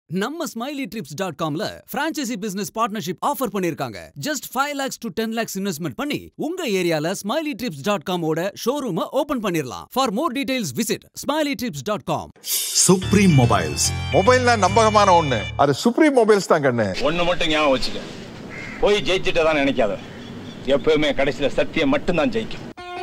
நம்ம Smiley Trips dot காம்ல franchisee business partnership offer பண்ணிருக்காங்க just five lakhs to ten lakhs investment பண்ணி உங்க ஏரியால ஸ்மைலி ட்ரிப்ஸ் டாட் காமோட ஷோரூமை ஓபன் பண்ணிரலாம் for more details visit Smiley Trips dot com Supreme Mobiles மொபைல்னா நம்பகமான ஒண்ணு அது சுப்ரீம் மொபைல்ஸ் தான் கண்ணு ஒண்ணு மட்டும் ஞாபகம் வச்சுக்க போய் ஜெயிச்சுட்டு தான் நினைக்காத எப்பவுமே கடைசியில சத்தியம் மட்டும்தான் ஜெயிக்கும்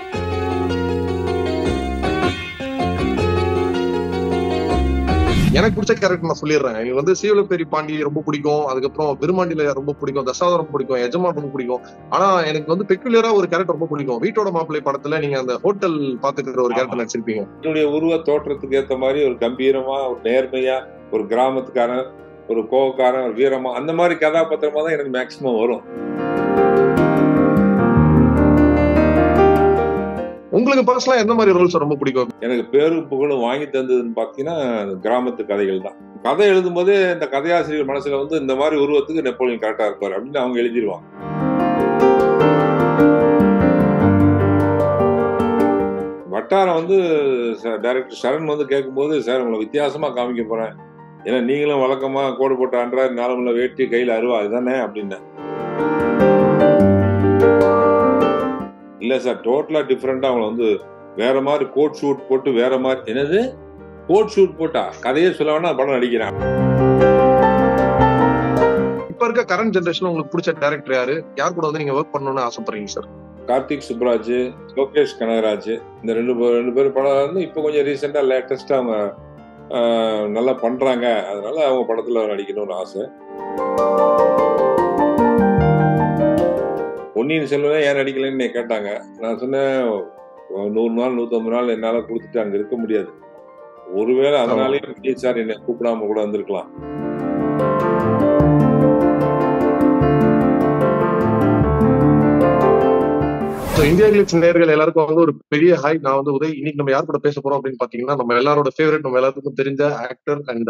எனக்கு பிடிச்ச கேரக்டர் நான் சொல்லிடுறேன் எனக்கு வந்து சீவலப்பேரி பாண்டி ரொம்ப பிடிக்கும் அதுக்கப்புறம் பெருமாண்டில ரொம்ப பிடிக்கும் தசாவதாரம் ரொம்ப பிடிக்கும் எஜமான் ரொம்ப பிடிக்கும் ஆனா எனக்கு வந்து பெக்குலரா ஒரு கேரக்டர் ரொம்ப பிடிக்கும் வீட்டோட மாப்பிள்ளை படத்துல நீங்க அந்த ஹோட்டல் பாத்துக்கிற ஒரு கேரக்டர் நடிச்சிருப்பீங்க என்னுடைய உருவ தோற்றத்துக்கு ஏத்த மாதிரி ஒரு கம்பீரமா ஒரு நேர்மையா ஒரு கிராமத்துக்காரன் ஒரு கோவக்காரன் ஒரு வீரமா அந்த மாதிரி கதாபாத்திரமா தான் எனக்கு மேக்சிமம் வரும் உங்களுக்கு பர்சனலா எந்த மாதிரி ரோல்ஸ் ரொம்ப பிடிக்கும் எனக்கு பேரு புகழும் வாங்கி தந்ததுன்னு பாத்தீங்கன்னா கிராமத்து கதைகள் தான் கதை எழுதும்போதே இந்த கதையாசிரியர் மனசுல வந்து இந்த மாதிரி உருவத்துக்கு நெப்போலியன் கரெக்டா இருப்பாரு அப்படின்னு அவங்க எழுதிருவாங்க வட்டாரம் வந்து டைரக்டர் சரண் வந்து கேட்கும்போது சார் உங்களை வித்தியாசமா காமிக்க போறேன் ஏன்னா நீங்களும் வழக்கமா கோடு போட்ட அன்றாயிரம் நாளமுள்ள வேட்டி கையில அருவா இதுதானே அப்படின்னு இல்ல சார் டோட்டலா டிஃப்ரெண்டா அவங்கள வந்து வேற மாதிரி கோட் ஷூட் போட்டு வேற மாதிரி என்னது கோட் ஷூட் போட்டா கதையே சொல்ல வேணா படம் நடிக்கிறான் இப்ப இருக்க கரண்ட் ஜெனரேஷன் உங்களுக்கு பிடிச்ச டேரக்டர் யாரு யார் கூட வந்து நீங்க ஒர்க் பண்ணணும்னு ஆசைப்படுறீங்க சார் கார்த்திக் சுப்ராஜ் லோகேஷ் கனகராஜ் இந்த ரெண்டு பேர் ரெண்டு பேரும் படம் வந்து இப்போ கொஞ்சம் ரீசெண்டா லேட்டஸ்டா அவங்க ஆஹ், நல்லா பண்றாங்க அதனால அவங்க படத்துல நடிக்கணும்னு ஆசை பொன்னியின் செல்வனே ஏன் நடிக்கலைன்னு என்னை கேட்டாங்க நான் சொன்னேன் நூறு நாள் நூத்தம்பது நாள் என்னால கொடுத்துட்டு அங்க இருக்க முடியாது ஒருவேளை அதனாலேயே விஜய் சார் என்னை கூப்பிடாம கூட வந்திருக்கலாம் So, இந்தியா கிளிப்ஸ் நேயர்கள் எல்லாருக்கும் வந்து ஒரு பெரிய ஹாய் நான் வந்து உதய் இன்னைக்கு நம்ம யார் கூட பேச போறோம் அப்படின்னு பாத்தீங்கன்னா நம்ம எல்லாரோட ஃபேவரட் நம்ம எல்லாத்துக்கும் தெரிஞ்ச actor and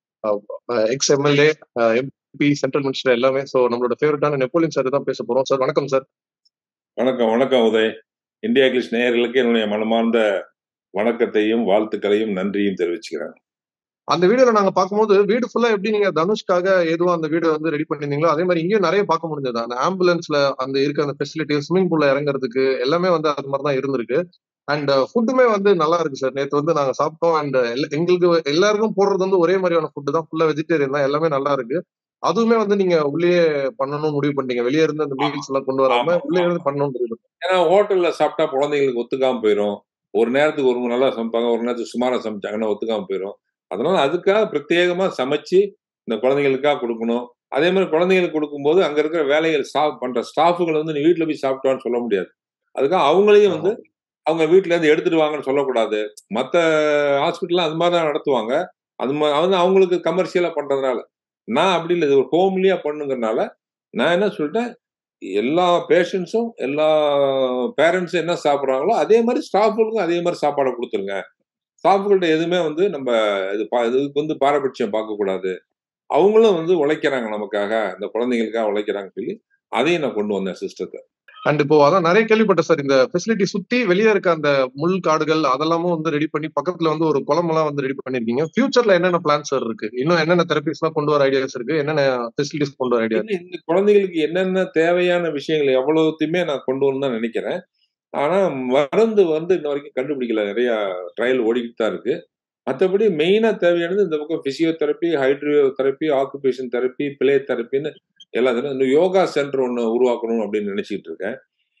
ex MLA MP central minister எல்லாமே சோ நம்மளோட ஃபேவரட்டான நெப்போலியன் சார் தான் பேச போறோம் சார் வணக்கம் சார் வணக்கம் வணக்கம் உதய் இந்தியா கிளிஸ் நேயர்களுக்கு என்னுடைய மனமார்ந்த வணக்கத்தையும் வாழ்த்துக்களையும் நன்றியும் தெரிவிச்சுக்கிறேன் அந்த வீடியோல நாங்க பார்க்கும்போது வீடு ஃபுல்லா எப்படி நீங்க தனுஷ்காக ஏதோ அந்த வீடு வந்து ரெடி பண்ணிருந்தீங்களோ அதே மாதிரி இங்கேயும் நிறைய பார்க்க முடிஞ்சது அந்த ஆம்புலன்ஸ்ல அந்த இருக்க அந்த ஃபெசிலிட்டி ஸ்விமிங் பூல்ல இறங்குறதுக்கு எல்லாமே வந்து அது மாதிரி தான் இருந்திருக்கு அண்ட் ஃபுட்டுமே வந்து நல்லா இருக்கு சார் நேற்று வந்து நாங்க சாப்பிட்டோம் அண்ட் எங்களுக்கு எல்லாருக்கும் போடுறது வந்து ஒரே மாதிரியான ஃபுட்டு தான் ஃபுல்லா வெஜிடேரியன் தான் எல்லாமே நல்லா இருக்கு அதுவுமே வந்து நீங்க உள்ளே பண்ணணும்னு முடிவு பண்ணீங்க வெளியே இருந்து அந்த மீல்ஸ் எல்லாம் கொண்டு வராம ஆமா. உள்ளே இருந்து பண்ணணும்னு முடிவு பண்ணீங்க. ஏன்னா ஹோட்டல்ல சாப்பிட்டா குழந்தைங்களுக்கு ஒத்துக்காம போயிடும் ஒரு நேரத்துக்கு ஒரு நல்லா சமைப்பாங்க ஒரு நேரத்துக்கு சுமாரா சமைச்சாங்கன்னா ஒத்துக்காம போயிடும் அதனால அதுக்காக பிரத்யேகமா சமைச்சு இந்த குழந்தைங்களுக்காக கொடுக்கணும் அதே மாதிரி குழந்தைங்களுக்கு கொடுக்கும்போது அங்க இருக்கிற வேலைகள் ஸ்டாஃப் பண்ற ஸ்டாஃபுகள் வந்து நீ வீட்டுல போய் சாப்பிட்டான்னு சொல்ல முடியாது அதுக்காக அவங்களையும் வந்து அவங்க வீட்டுல இருந்து எடுத்துட்டு வாங்கன்னு சொல்லக்கூடாது மத்த ஹாஸ்பிட்டல்லாம் அது மாதிரி தான் நடத்துவாங்க அது மாதிரி வந்து அவங்களுக்கு கமர்ஷியலா பண்றதுனால நான் அப்படி இல்லை இது ஒரு ஹோம்லியா பண்ணுங்கிறனால நான் என்ன சொல்லிட்டேன் எல்லா பேஷண்ட்ஸும் எல்லா பேரண்ட்ஸும் என்ன சாப்பிட்றாங்களோ அதே மாதிரி ஸ்டாஃபுகளுக்கும் அதே மாதிரி சாப்பாடை கொடுத்துருங்க ஸ்டாஃபுகள்கிட்ட எதுவுமே வந்து நம்ம இது பா- இதுக்கு வந்து பாரபட்சம் பார்க்கக்கூடாது அவங்களும் வந்து உழைக்கிறாங்க நமக்காக இந்த குழந்தைங்களுக்காக உழைக்கிறாங்கன்னு சொல்லி அதையும் நான் கொண்டு வந்தேன் சிஸ்டத்தை அண்ட் இப்போ அதான் நிறைய கேள்விப்பட்டேன் சார் இந்த ஃபெசிலிட்டி சுத்தி வெளியே இருக்க அந்த முள் காடுகள் அதெல்லாமும் வந்து ரெடி பண்ணி பக்கத்துல வந்து ஒரு குளமெல்லாம் வந்து ரெடி பண்ணிருக்கீங்க ஃபியூச்சர்ல என்னென்ன பிளான் சார் இருக்கு இன்னும் என்னென்ன தெரபிஸ் எல்லாம் கொண்டு வர ஐடியாஸ் இருக்கு என்னென்ன ஃபெசிலிட்டிஸ் கொண்டு வர ஐடியா இன்னும் இந்த குழந்தைகளுக்கு என்னென்ன தேவையான விஷயங்கள் எவ்வளவுத்தையுமே நான் கொண்டு வரணும் தான் நினைக்கிறேன் ஆனா மருந்து வந்து இன்ன வரைக்கும் கண்டுபிடிக்கல நிறைய ட்ரையல் ஓடிக்கிட்டு தான் இருக்கு மற்றபடி மெயினா தேவையானது இந்த பக்கம் physiotherapy hydro therapy occupation therapy play தெரப்பின்னு எல்லாத்துலையும் இந்த யோகா சென்டர் ஒன்று உருவாக்கணும் அப்படின்னு நினைச்சிட்டு இருக்கேன்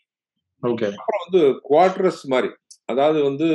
ஓகே அப்புறம் வந்து குவார்டர்ஸ் மாதிரி அதாவது வந்து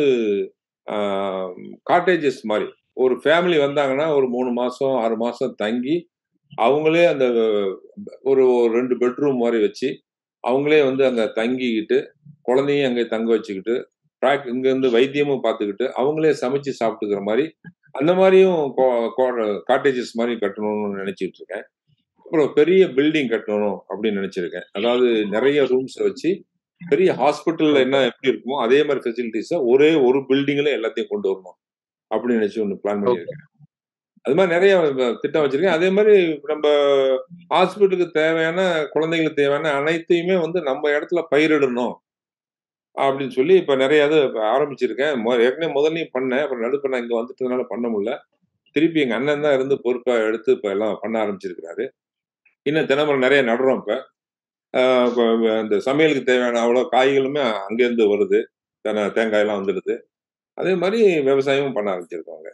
காட்டேஜஸ் மாதிரி ஒரு ஃபேமிலி வந்தாங்கன்னா ஒரு மூணு மாசம் ஆறு மாசம் தங்கி அவங்களே அந்த ஒரு ஒரு ரெண்டு பெட்ரூம் மாதிரி வச்சு அவங்களே வந்து அங்க தங்கிக்கிட்டு குழந்தையும் அங்கே தங்க வச்சுக்கிட்டு ப்ராக் இங்கேருந்து வைத்தியமும் பார்த்துக்கிட்டு அவங்களே சமைச்சு சாப்பிட்டுக்கிற மாதிரி அந்த மாதிரியும் காட்டேஜஸ் மாதிரி கட்டணும்னு நினைச்சிட்டு இருக்கேன் அப்புறம் பெரிய பில்டிங் கட்டணும் அப்படின்னு நினைச்சிருக்கேன் அதாவது நிறைய ரூம்ஸ் வச்சு பெரிய ஹாஸ்பிட்டல்ல என்ன எப்படி இருக்குமோ அதே மாதிரி ஃபெசிலிட்டிஸை ஒரே ஒரு பில்டிங்ல எல்லாத்தையும் கொண்டு வரணும் அப்படின்னு நினைச்சு ஒன்று பிளான் பண்ணியிருக்கேன் அது மாதிரி நிறைய திட்டம் வச்சிருக்கேன் அதே மாதிரி நம்ம ஹாஸ்பிட்டலுக்கு தேவையான குழந்தைகளுக்கு தேவையான அனைத்தையுமே வந்து நம்ம இடத்துல பயிரிடணும் அப்படின்னு சொல்லி இப்ப நிறைய இது ஆரம்பிச்சிருக்கேன் மொ- ஏற்கனவே முதல்லையும் பண்ணேன் அப்புறம் நடுப்ப நான் இங்க வந்துட்டதுனால பண்ண முடியல திருப்பி எங்க அண்ணன் தான் இருந்து பொறுப்பா எடுத்து இப்ப எல்லாம் பண்ண ஆரம்பிச்சிருக்கிறாரு இன்னும் தினமுறை நிறைய நடுறோம் இப்ப ஆஹ் இப்ப இந்த சமையலுக்கு தேவையான அவ்வளோ காய்களுமே அங்கேருந்து வருது தென- தேங்காயெல்லாம் வந்துடுது அதே மாதிரி விவசாயமும் பண்ண ஆரம்பிச்சிருக்காங்க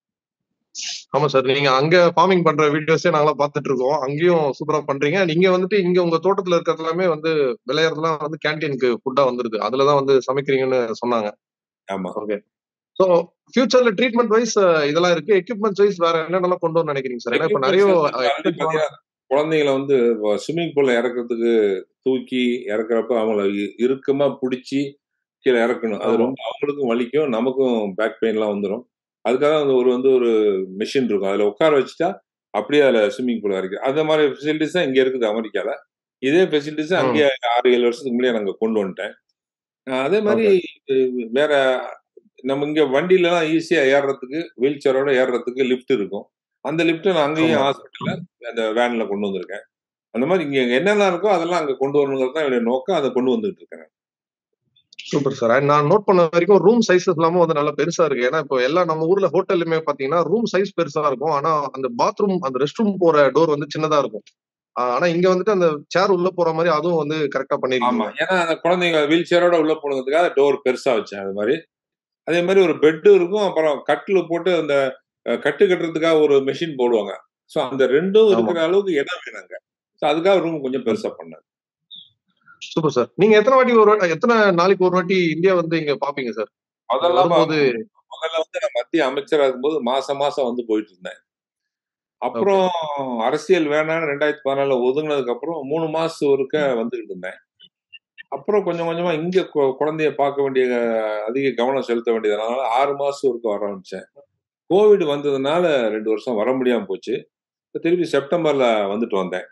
ஆமா சார் நீங்க அங்க ஃபார்மிங் பண்ற வீடியோஸே நாங்களாம் பார்த்துட்டு இருக்கோம் அங்கேயும் சூப்பரா பண்றீங்க நீங்க வந்துட்டு இங்க உங்க தோட்டத்துல இருக்கிறது எல்லாமே வந்து விளையாடுறதுலாம் வந்து கேன்டீனுக்கு ஃபுட்டா வந்துருது அதுலதான் வந்து சமைக்கிறீங்கன்னு சொன்னாங்க ஆமா ஓகே ஸோ ஃபியூச்சர்ல ட்ரீட்மெண்ட் வைஸ் இதெல்லாம் இருக்கு எக்யூப்மெண்ட்ஸ் வைஸ் வேற என்னென்னலாம் கொண்டு வரணும்னு நினைக்கிறீங்க சார் ஏன்னா இப்ப நிறைய Equipments வந்து already பாத்தீங்கன்னா, குழந்தைங்களை வந்து ஸ்விம்மிங் பூல்ல இறக்குறதுக்கு தூக்கி இறக்குறப்ப அவங்கள இ- இறுக்கமா பிடிச்சி கீழே இறக்கணும் அது ஆமா. ரொம்ப அவங்களுக்கும் வலிக்கும் நமக்கும் பேக் பெயின்லாம் வந்துடும் அதுக்காக வந்து ஒரு வந்து ஒரு மிஷின் இருக்கும் அதுல உட்கார வச்சுட்டா அப்படியே அதுல ஸ்விம்மிங் பூல் இறக்கி அந்த மாதிரி ஃபெசிலிட்டிஸ் தான் இங்க இருக்குது அமெரிக்கால இதே ஃபெசிலிட்டிஸ் ம். அங்கேயே ஆறு ஏழு வருஷத்துக்கு முன்னாடியே நாங்க கொண்டு வந்துட்டேன் அஹ் அதே மாதிரி அஹ் வேற நம்ம இங்க வண்டியில எல்லாம் ஈஸியா ஏறுறதுக்கு வீல் சேரோட ஏறுறதுக்கு லிஃப்ட் இருக்கும் அந்த லிஃப்ட் நான் அங்கேயும் ஆமா. ஹாஸ்பிட்டல்ல அந்த வேன்ல கொண்டு வந்திருக்கேன் அந்த மாதிரி இங்க என்னென்ன இருக்கோ அதெல்லாம் அங்க கொண்டு வரணுங்கிறது தான் என்னுடைய நோக்கம் அதை கொண்டு வந்துட்டு இருக்கேன் சூப்பர் சார் அண்ட் நான் நோட் பண்ண வரைக்கும் ரூம் சைஸஸ் எல்லாமே வந்து நல்லா பெருசா இருக்கு ஏன்னா இப்போ எல்லா நம்ம ஊர்ல ஹோட்டல்லுமே பாத்தீங்கன்னா ரூம் சைஸ் பெருசா இருக்கும் ஆனா அந்த பாத்ரூம் அந்த ரெஸ்ட் ரூம் போற டோர் வந்து சின்னதா இருக்கும் ஆஹ் ஆனா இங்க வந்துட்டு அந்த சேர் உள்ள போற மாதிரி அதுவும் வந்து கரெக்டா ஆமா பண்ணிருக்கீங்க ஏன்னா அந்த குழந்தைங்க வீல் சேரோட உள்ள போனதுக்காக டோர் பெருசா வச்சேன் அது மாதிரி அதே மாதிரி ஒரு பெட்டு இருக்கும் அப்புறம் கட்டில் போட்டு அந்த அஹ், கட்டு கட்டுறதுக்காக ஒரு மெஷின் போடுவாங்க ஸோ அந்த ரெண்டும் ஆமா. இருக்கிற அளவுக்கு இடம் வேணுங்க ஸோ அதுக்காக ரூம் கொஞ்சம் பெருசா பண்ணேன் சூப்பர் சார் நீங்க எத்தனை வாட்டி ஒரு வாட்டி எத்தனை நாளைக்கு ஒரு வாட்டி இந்தியா வந்து இங்க பாப்பீங்க சார் முதல்ல வரும்போது முதல்ல வந்து நான் மத்திய அமைச்சரா இருக்கும்போது மாசம் மாசம் வந்து போயிட்டு இருந்தேன் அப்புறம் அரசியல் வேணாம்னு ரெண்டாயிரத்தி பதினாலுல ஒதுங்கினதுக்கு அப்புறம் மூணு மாசம் ஒருக்க வந்துகிட்டு இருந்தேன் அப்புறம் கொஞ்சம் கொஞ்சமா இங்க கு- குழந்தைய பார்க்க வேண்டிய அதிக கவனம் செலுத்த வேண்டியதுனால ஆறு மாசம் ஒருக்க வர ஆரம்பிச்சேன் கோவிட் வந்ததுனால ரெண்டு வருஷம் வர முடியாம போச்சு இப்ப திருப்பி செப்டம்பர்ல வந்துட்டு வந்தேன்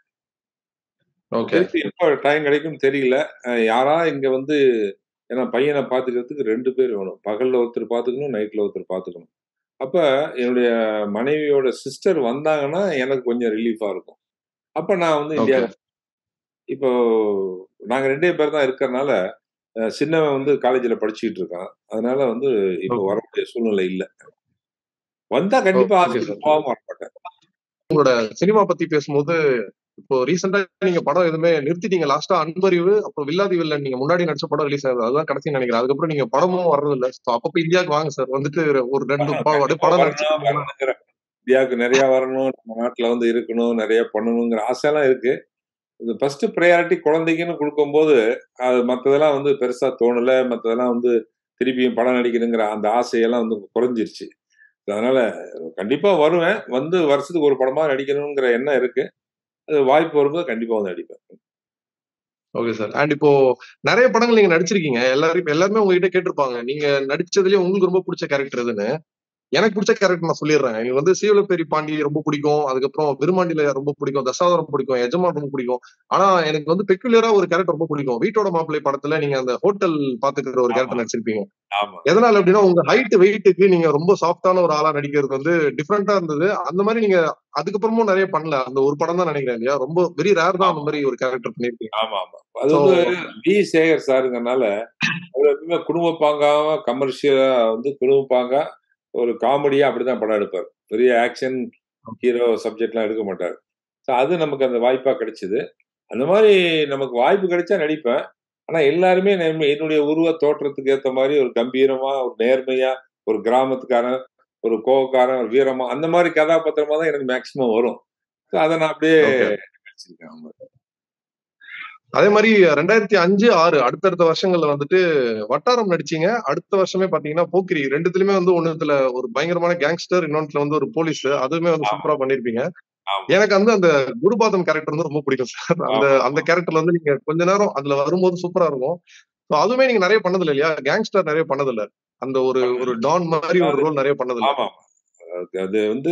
ஓகே திருப்பி எப்போ டைம் கிடைக்கும் தெரியல அஹ் யாரா இங்க வந்து ஏன்னா பையனை பாத்துக்கிறதுக்கு ரெண்டு பேர் வேணும் பகல்ல ஒருத்தர் பாத்துக்கணும் நைட்ல ஒருத்தர் பாத்துக்கணும் அப்ப என்னுடைய மனைவியோட சிஸ்டர் வந்தாங்கன்னா எனக்கு கொஞ்சம் ரிலீஃபா இருக்கும் அப்ப நான் வந்து இந்தியா இப்போ நாங்க ரெண்டே பேர் தான் இருக்கறனால அஹ் சின்னவன் வந்து காலேஜ்ல படிச்சுக்கிட்டு இருக்கான் அதனால வந்து இப்போ Okay. வரக்கூடிய சூழ்நிலை இல்ல வந்தா கண்டிப்பா Okay, ஹாஸ்பிட்டல் sir. போகாம வர மாட்டேன் உங்களோட சினிமா பத்தி பேசும்போது இப்போ ரீசெண்டா நீங்க படம் எதுவுமே நிறுத்திட்டீங்க லாஸ்டா அன்பறிவு அப்புறம் வில்லாதி வில்லன் நீங்க முன்னாடி நடிச்ச படம் ரிலீஸ் ஆகுது அதுதான் கடைசி நினைக்கிறேன் அதுக்கப்புறம் நீங்க படமும் வர்றது இல்ல So, அப்பப்ப இந்தியாவுக்கு வாங்க சார் வந்துட்டு ஒரு ரெண்டு படம் அப்படியே படம் வரணும், நடிச்சு வரணுங்கிற இந்தியாவுக்கு நிறைய வரணும் நம்ம நாட்டுல வந்து இருக்கணும் நிறைய பண்ணணுங்கிற ஆசையெல்லாம் இருக்கு இது ஃபர்ஸ்ட் ப்ரையாரிட்டி குழந்தைக்குன்னு கொடுக்கும்போது அது மற்றதெல்லாம் வந்து பெருசா தோணல மற்றதெல்லாம் வந்து திருப்பியும் படம் நடிக்கணுங்கிற அந்த ஆசையெல்லாம் வந்து குறைஞ்சிருச்சு அதனால கண்டிப்பா வருவேன் வந்து வருஷத்துக்கு ஒரு படமா நடிக்கணுங்கிற எண்ணம் இருக்கு அது வாய்ப்பு வரும்போது கண்டிப்பா வந்து நடிப்பேன் ஓகே சார் அண்ட் இப்போ நிறைய படங்கள் நீங்க நடிச்சிருக்கீங்க எல்லாரும் எல்லாருமே உங்ககிட்ட கேட்டிருப்பாங்க நீங்க நடிச்சதுலயே உங்களுக்கு ரொம்ப பிடிச்ச கேரக்டர் எதுன்னு எனக்கு பிடிச்ச கேரக்டர் நான் சொல்லிடுறேன் எனக்கு வந்து சீவலப்பேரி பாண்டி ரொம்ப பிடிக்கும் அதுக்கப்புறம் விருமாண்டில ரொம்ப பிடிக்கும் தசாவதாரம் பிடிக்கும் எஜமான் ரொம்ப பிடிக்கும் ஆனா எனக்கு வந்து பெக்குலரா ஒரு கேரக்டர் ரொம்ப பிடிக்கும் வீட்டோட மாப்பிள்ளை படத்துல நீங்க அந்த ஹோட்டல் பாத்துக்கிற ஒரு கேரக்டர் ஆமா. நடிச்சிருப்பீங்க ஆமா எதனால அப்படின்னா உங்க ஹைட் வெயிட்டுக்கு நீங்க ரொம்ப சாஃப்டான ஒரு ஆளா நடிக்கிறது வந்து டிஃப்ரெண்டா இருந்தது அந்த மாதிரி நீங்க அதுக்கப்புறமும் நிறைய பண்ணல அந்த ஒரு படம் தான் நினைக்கிறேன் இல்லையா ரொம்ப வெரி ரேர் தான் அந்த மாதிரி ஒரு கேரக்டர் பண்ணிருக்கீங்க ஆமா ஆமா அது So- வந்து வி சேகர் சாருங்கனால அவர் எப்பவுமே குடும்ப பாங்காம கமர்ஷியலா வந்து குடும்ப பாங்கா ஒரு காமெடியா அப்படிதான் படம் எடுப்பார் பெரிய ஆக்ஷன் ஹீரோ சப்ஜெக்ட்லாம் எடுக்க மாட்டார் ஸோ அது நமக்கு அந்த வாய்ப்பா கிடைச்சது அந்த மாதிரி நமக்கு வாய்ப்பு கிடைச்சா நடிப்பேன் ஆனா எல்லாருமே நம்ம- என்னுடைய உருவ தோற்றத்துக்கு ஏத்த மாதிரி ஒரு கம்பீரமா ஒரு நேர்மையா ஒரு கிராமத்துக்காரன் ஒரு கோவக்காரன் ஒரு வீரமா அந்த மாதிரி கதாபாத்திரமா தான் எனக்கு மேக்சிமம் வரும் ஸோ அதை நான் அப்படியே Okay. நடிச்சிருக்கேன் ஆமா. அதே மாதிரி ரெண்டாயிரத்தி அஞ்சு ஆறு அடுத்தடுத்த வருஷங்கள்ல வந்துட்டு வட்டாரம் நடிச்சீங்க அடுத்த வருஷமே பாத்தீங்கன்னா போக்கிரி ரெண்டுத்துலயுமே வந்து ஒண்ணுத்துல ஒரு பயங்கரமான கேங்ஸ்டர் இன்னொன்னுல வந்து ஒரு போலீஸ் அதுவுமே வந்து சூப்பரா பண்ணிருப்பீங்க ஆமா. எனக்கு வந்து அந்த குருபாதம் கேரக்டர் வந்து ரொம்ப பிடிக்கும் சார் அந்த ஆமா. அந்த கேரக்டர்ல வந்து நீங்க கொஞ்ச நேரம் அதுல வரும்போது சூப்பரா இருக்கும் So அதுவுமே நீங்க நிறைய பண்ணதில்ல இல்லையா கேங்ஸ்டர் நிறைய பண்ணதில்ல அந்த ஒரு ஒரு டான் மாதிரி ஒரு ரோல் நிறைய பண்ணதில்ல ஆமா அது- அது வந்து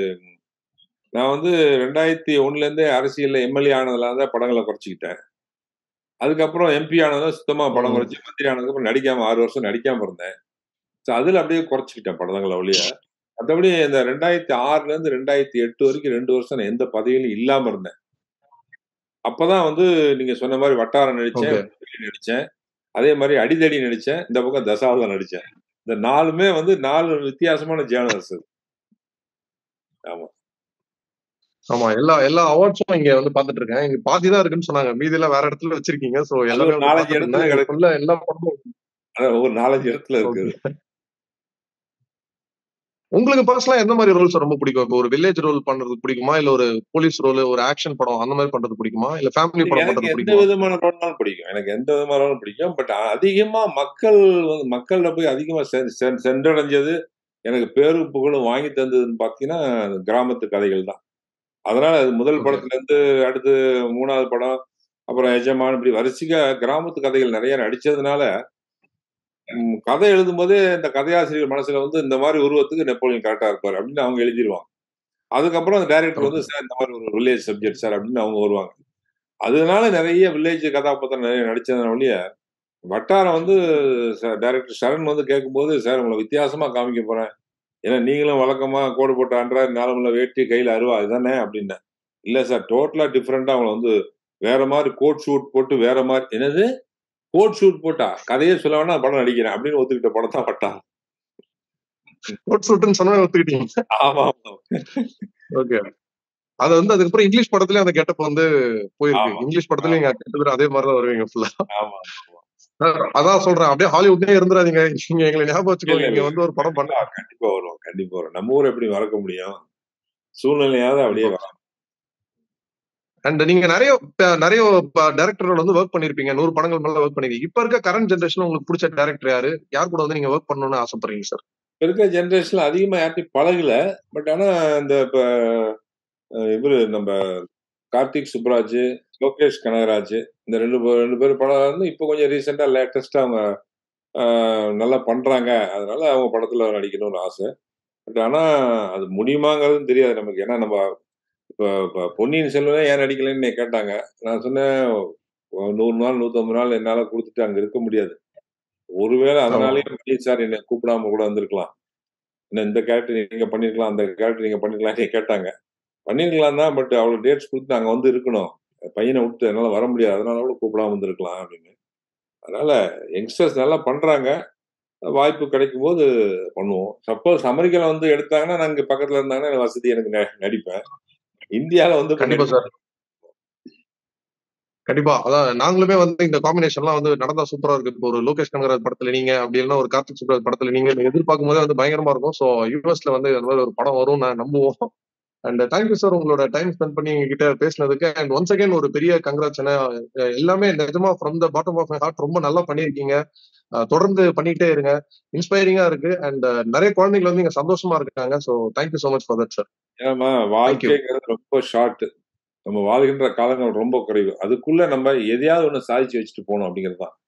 நான் வந்து ரெண்டாயிரத்தி ஒண்ணுல இருந்தே அரசியல்ல எம்எல்ஏ ஆனதுல தான் படங்களை குறைச்சிக்கிட்டேன் அதுக்கப்புறம் எம்பி ஆனதும் சுத்தமா படம் ம். குறைச்சி மந்திரி ஆனதுக்கு அப்புறம் நடிக்காம ஆறு வருஷம் நடிக்காம இருந்தேன் ஸோ அதுல அப்படியே குறைச்சிக்கிட்டேன் படங்களை ஒழிய மற்றபடி இந்த ரெண்டாயிரத்தி ஆறுல இருந்து ரெண்டாயிரத்தி எட்டு வரைக்கும் ரெண்டு வருஷம் நான் எந்த பதவியிலும் இல்லாம இருந்தேன் அப்பதான் வந்து நீங்க சொன்ன மாதிரி வட்டாரம் நடிச்சேன் Okay. புலி நடிச்சேன் அதே மாதிரி அடிதடி நடிச்சேன் இந்த பக்கம் தசாவதம் நடிச்சேன் இந்த நாலுமே வந்து நாலு வித்தியாசமான ஜேனர்ஸ் ஆமா ஆமா எல்லா எல்லா அவார்ட்ஸும் இங்க வந்து பாத்துட்டு இருக்கேன் இங்க பாதி தான் இருக்குன்னு சொன்னாங்க மீதி எல்லாம் வேற இடத்துல வச்சிருக்கீங்க சோ அது எல்லாமே ஒரு வந்து நாலஞ்சு பாத்துட்டு இடத்துல இருந்தேன் கிடக்கு இதுக்குள்ள எல்லா படமும் அதான் ஒரு நாலஞ்சு இடத்துல ஓகே இருக்குது உங்களுக்கு பர்சனலா எந்த மாதிரி ரோல்ஸ் ரொம்ப பிடிக்கும் இப்போ ஒரு வில்லேஜ் ரோல் பண்றது பிடிக்குமா இல்ல ஒரு போலீஸ் ரோல் ஒரு ஆக்ஷன் படம் அந்த மாதிரி பண்றது பிடிக்குமா இல்ல ஃபேமிலி படம் எனக்கு பண்றது எந்த பிடிக்குமா விதமான ரோல்னாலும் பிடிக்கும் எனக்கு எந்த விதமான ரோலும் பிடிக்கும் பட் அதிகமா மக்கள் வந்து மக்கள்ல போய் அதிகமா செ- செ- சென்றடைஞ்சது எனக்கு பேரும் புகழும் வாங்கி தந்ததுன்னு பாத்தீங்கன்னா கிராமத்து கதைகள் தான் அதனால அது முதல் ஓகே படத்துல இருந்து அடுத்து மூணாவது படம் அப்புறம் எஜமான் இப்படி வரிசையா கிராமத்து கதைகள் நிறைய நடிச்சதுனால ம், கதை எழுதும்போதே இந்த கதையாசிரியர் மனசுல வந்து இந்த மாதிரி உருவத்துக்கு நெப்போலியன் கரெக்டா இருப்பாரு அப்படின்னு அவங்க எழுதிருவாங்க அதுக்கப்புறம் அந்த டைரக்டர் வந்து சார் இந்த மாதிரி ஒரு வில்லேஜ் சப்ஜெக்ட் சார் அப்படின்னு அவங்க வருவாங்க அதனால நிறைய வில்லேஜ் கதாபாத்திரம் நிறைய நடிச்சதுனால ஒழிய வட்டாரம் வந்து டைரக்டர் சரண் வந்து கேட்கும்போது சார் உங்களை வித்தியாசமா காமிக்க போறேன் ஏன்னா நீங்களும் வழக்கமா கோடு போட்ட அன்றாயிரம் நாலுமுள்ள வேட்டி கையில அருவா இதுதானே அப்படின்னேன் இல்ல சார் டோட்டலா டிஃப்ரெண்டா அவங்கள வந்து வேற மாதிரி கோட் ஷூட் போட்டு வேற மாதிரி என்னது கோட் ஷூட் போட்டா கதையே சொல்ல வேணா படம் நடிக்கிறேன் அப்படின்னு ஒத்துக்கிட்ட படம் தான் பட்டா கோட் சூட்டுன்னு சொன்னா ஒத்துக்கிட்டீங்க ஆமா ஆமா ஓகே அது வந்து அதுக்கப்புறம் இங்கிலீஷ் படத்துலயும் அந்த கெட்டப் வந்து போயிருக்கு ஆமா இங்கிலீஷ் படத்துலயும் நீங்க கிட்டத்தட்ட அதே மாதிரி தான் வருவீங்க ஃபுல்லா ஆமா அதான் சொல்றேன் அப்படியே ஹாலிவுட்லயே இருந்துடாதீங்க நீங்க எங்களை ஞாபகம் இல்ல வச்சுக்கோங்க இல்ல இங்க வந்து ஒரு படம் பண்ண கண்டிப்பா கண்டிப்பா வரும் கண்டிப்பா வரும் நம்ம ஊர் எப்படி மறக்க முடியும் சூழ்நிலையாவது அப்படியே வரும் அண்ட் நீங்க நிறைய ப- நிறைய டைரக்டரோட வந்து ஒர்க் பண்ணிருப்பீங்க நூறு படங்கள் மேல ஒர்க் பண்ணிருக்கீங்க இப்ப இருக்க கரண்ட் ஜென்ரேஷன் உங்களுக்கு பிடிச்ச டைரக்டர் யாரு யார் கூட வந்து நீங்க ஒர்க் பண்ணணும்னு ஆசைப்படுறீங்க சார் இப்ப இருக்க ஜென்ரேஷன்ல அதிகமா யார்ட்டையும் பழகல பட் ஆனா இந்த இப்ப அஹ், இவரு நம்ம கார்த்திக் சுப்ராஜ் லோகேஷ் கனகராஜ் இந்த ரெண்டு பேர் ரெண்டு பேர் படம் வந்து இப்போ கொஞ்சம் ரீசெண்டா லேட்டஸ்டா அவங்க அஹ், நல்லா பண்றாங்க அதனால அவங்க படத்துல நடிக்கணும்னு ஆசை பட் ஆனா அது முடியுமாங்கிறது தெரியாது நமக்கு ஏன்னா நம்ம இப்ப இப்ப பொன்னியின் செல்வனே ஏன் நடிக்கலைன்னு என்னை கேட்டாங்க நான் சொன்னேன் ஒரு நூறு நாள் நூத்தம்பது நாள் என்னால கொடுத்துட்டு அங்க இருக்க முடியாது ஒருவேளை ஆமா அதனாலேயே மணி சார் என்னை கூப்பிடாம கூட வந்திருக்கலாம் என்ன இந்த கேரக்டர் நீங்க பண்ணிருக்கலாம் அந்த கேரக்டர் நீங்க பண்ணிருக்கலாம் கேட்டாங்க பண்ணிருக்கலாம் தான் பட் அவ்வளவு டேட்ஸ் கொடுத்து நாங்க வந்து இருக்கணும் பையனை விட்டு என்னால வர முடியாது அதனால கூட கூப்பிடாம வந்திருக்கலாம் அப்படின்னு அதனால யங்ஸ்டர்ஸ் நல்லா பண்றாங்க வாய்ப்பு கிடைக்கும் போது பண்ணுவோம் சப்போஸ் அமெரிக்கால வந்து எடுத்தாங்கன்னா நாங்க பக்கத்துல இருந்தாங்கன்னா எனக்கு வசதி எனக்கு ந- நடிப்பேன் இந்தியால வந்து இப்ப கண்டிப்பா நடிக்க சார் கண்டிப்பா அதான் நாங்களுமே வந்து இந்த காம்பினேஷன்லாம் வந்து நடந்தா சூப்பரா இருக்கு இப்போ ஒரு லோகேஷ் கனகராஜ் படத்துல நீங்க அப்படி இல்லைன்னா ஒரு கார்த்திக் சுப்ராஜ் படத்துல நீங்க எதிர்பார்க்கும் போதே வந்து பயங்கரமா இருக்கும் ஸோ யூஎஸ்ல வந்து அந்த மாதிரி ஒரு படம் வரும் நான் நம்புவோம் அண்ட் தேங்க்யூ சார் உங்களோட டைம் ஸ்பெண்ட் பண்ணி எங்ககிட்ட பேசினதுக்கு அண்ட் ஒன்ஸ் அகைன் ஒரு பெரிய கங்க்ராட்ஸ் எல்லாமே நிஜமா from the bottom of my heart ரொம்ப நல்லா பண்ணியிருக்கீங்க அஹ் தொடர்ந்து பண்ணிட்டே இருங்க இன்ஸ்பைரிங்கா இருக்கு அண்ட் நிறைய குழந்தைகள் வந்து இங்க சந்தோஷமா இருக்காங்க so thank you so much for that sir ஏமா தேங்க்யூ வாழ்க்கைங்கிறது ரொம்ப ஷார்ட் நம்ம வாழ்கின்ற காலங்கள் ரொம்ப குறைவு அதுக்குள்ள நம்ம எதையாவது ஒண்ணு சாதிச்சு வச்சுட்டு போகணும் அப்படிங்கிறது தான்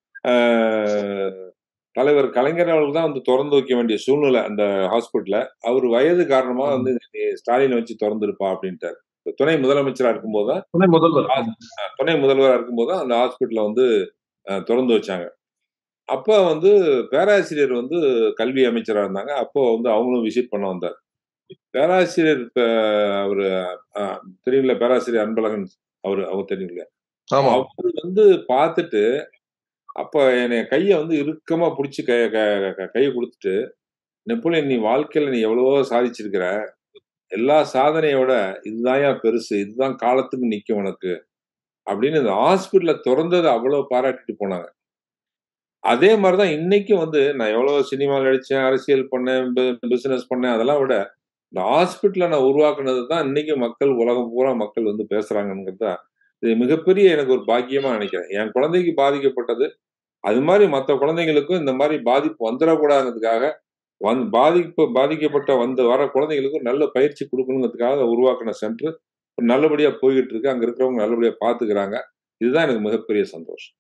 ஆஹ் தலைவர் கலைஞர் அவர்கள் தான் வந்து திறந்து வைக்க வேண்டிய சூழ்நிலை அந்த ஹாஸ்பிட்டல அவர் வயது காரணமா வந்து நீ ஸ்டாலினை வச்சு திறந்துருப்பா அப்படின்ட்டார் துணை முதலமைச்சரா இருக்கும்போது தான் துணை முதல்வர் ஆஹ் துணை முதல்வரா இருக்கும்போது தான் அந்த ஹாஸ்பிட்டல வந்து ஆஹ் திறந்து வச்சாங்க அப்ப வந்து பேராசிரியர் வந்து கல்வி அமைச்சரா இருந்தாங்க அப்போ வந்து அவங்களும் விசிட் பண்ண வந்தார் பேராசிரியர் இப்ப அவரு ஆஹ், தெரியுங்களா பேராசிரியர் அன்பழகன் அவரு அவர் தெரியுங்களா ஆமா அவரு வந்து பார்த்துட்டு அப்ப என்னை கைய வந்து இறுக்கமா பிடிச்சி கை க- க- கையை கொடுத்துட்டு நெப்போலியன் நீ வாழ்க்கையில நீ எவ்வளவோ சாதிச்சிருக்கிற எல்லா சாதனையோட இதுதான் பெருசு இதுதான் காலத்துக்கு நிக்கும் உனக்கு அப்படின்னு இந்த ஹாஸ்பிட்டல திறந்ததை அவ்வளவு பாராட்டிட்டு போனாங்க அதே மாதிரிதான் இன்னைக்கும் வந்து நான் எவ்வளவு சினிமா நடிச்சேன் அரசியல் பண்ணேன் பிசினஸ் பண்ணேன் அதெல்லாம் விட இந்த ஹாஸ்பிட்டலை நான் உருவாக்குனது தான் இன்னைக்கு மக்கள் உலகம் பூரா மக்கள் வந்து பேசுறாங்கிறது தான் இது மிகப்பெரிய எனக்கு ஒரு பாக்கியமா நினைக்கிறேன் என் குழந்தைக்கு பாதிக்கப்பட்டது அது மாதிரி மற்ற குழந்தைங்களுக்கும் இந்த மாதிரி பாதிப்பு வந்துடக்கூடாதுங்கிறதுக்காக வந் பாதிப்பு பாதிக்கப்பட்ட வந்து வர குழந்தைங்களுக்கும் நல்ல பயிற்சி கொடுக்கணுங்கிறதுக்காக உருவாக்கின சென்டர் நல்லபடியா போய்கிட்டு இருக்கு அங்க இருக்கிறவங்க நல்லபடியா பாத்துக்கிறாங்க இதுதான் எனக்கு மிகப்பெரிய சந்தோஷம்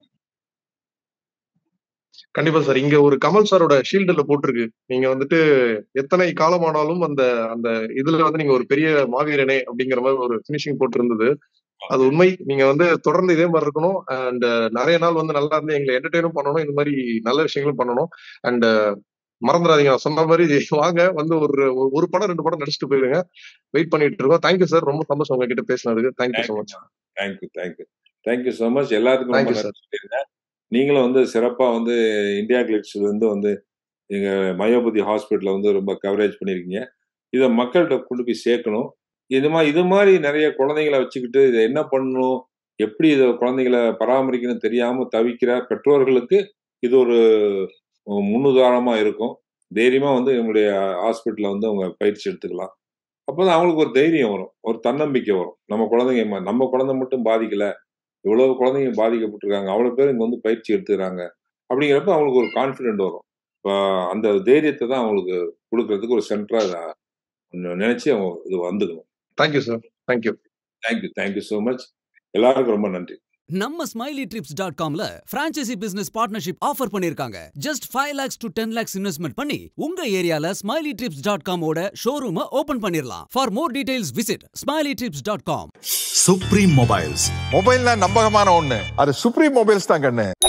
கண்டிப்பா சார் இங்க ஒரு கமல் சாரோட ஷீல்டுல போட்டிருக்கு நீங்க வந்துட்டு எத்தனை காலமானாலும் அந்த அந்த இதுல வந்து நீங்க ஒரு பெரிய மாவீரனே அப்படிங்கிற மாதிரி ஒரு பினிஷிங் போட்டிருந்தது அது உண்மை நீங்க வந்து தொடர்ந்து இதே மாதிரி இருக்கணும் அண்ட் நிறைய நாள் வந்து நல்லா இருந்து எங்களை என்டர்டெயினும் பண்ணணும் இந்த மாதிரி நல்ல விஷயங்களும் பண்ணணும் அண்ட் மறந்துடாதீங்க நான் சொன்ன மாதிரி வாங்க வந்து ஒரு ஒரு- ஒரு படம் ரெண்டு படம் நடிச்சுட்டு போயிருங்க வெயிட் பண்ணிட்டு இருக்கோம் தேங்க்யூ சார் ரொம்ப சந்தோஷம் உங்ககிட்ட பேசினதுக்கு thank you so much thank you thank you thank you so much எல்லாத்துக்கும் ரொம்ப Thank you, நன்றி சொல்லியிருந்தேன் நீங்களும் வந்து சிறப்பா வந்து இந்தியா கிளிக்ஸ்ல இருந்து வந்து எங்க மயோபதி ஹாஸ்பிட்டல்ல வந்து ரொம்ப கவரேஜ் பண்ணிருக்கீங்க இதை மக்கள்கிட்ட கொண்டு போய் சேர்க்கணும் இது மாதிரி இது மாதிரி நிறைய குழந்தைங்களை வச்சுக்கிட்டு இதை என்ன பண்ணணும் எப்படி இதை குழந்தைங்களை பராமரிக்கணும் தெரியாம தவிக்கிற பெற்றோர்களுக்கு இது ஒரு முன்னுதாரணமா இருக்கும் தைரியமா வந்து எங்களுடைய ஹாஸ்பிட்டல்ல வந்து அவங்க பயிற்சி எடுத்துக்கலாம் அப்போதான் அவங்களுக்கு ஒரு தைரியம் வரும் ஒரு தன்னம்பிக்கை வரும் நம்ம குழந்தைங்க ம- நம்ம குழந்தை மட்டும் பாதிக்கல இவ்வளவு குழந்தைங்க பாதிக்கப்பட்டிருக்காங்க அவ்வளவு பேர் இங்க வந்து பயிற்சி எடுத்துக்கிறாங்க அப்படிங்கிறப்ப அவங்களுக்கு ஒரு கான்ஃபிடென்ட் வரும் இப்போ அந்த தைரியத்தை தான் அவங்களுக்கு கொடுக்கறதுக்கு ஒரு சென்டரா நினைச்சு அவங்க இது வந்துக்கணும் thank you sir thank you thank you thank you so much எல்லாருக்கும் ரொம்ப நன்றி நம்ம ஸ்மைலி ட்ரிப்ஸ் டாட் காம்ல பிரான்ச்சைசி பிசினஸ் பார்ட்னர்ஷிப் ஆஃபர் பண்ணிருக்காங்க just five lakhs to ten lakhs investment பண்ணி உங்க ஏரியால ஸ்மைலி ட்ரிப்ஸ் டாட் காமோட ஷோரூம் ஓபன் பண்ணிரலாம் for more details visit Smiley Trips dot com Supreme Mobiles மொபைல்னா நம்பகமான ஒண்ணு அது சுப்ரீம் மொபைல்ஸ் தான் கண்ணு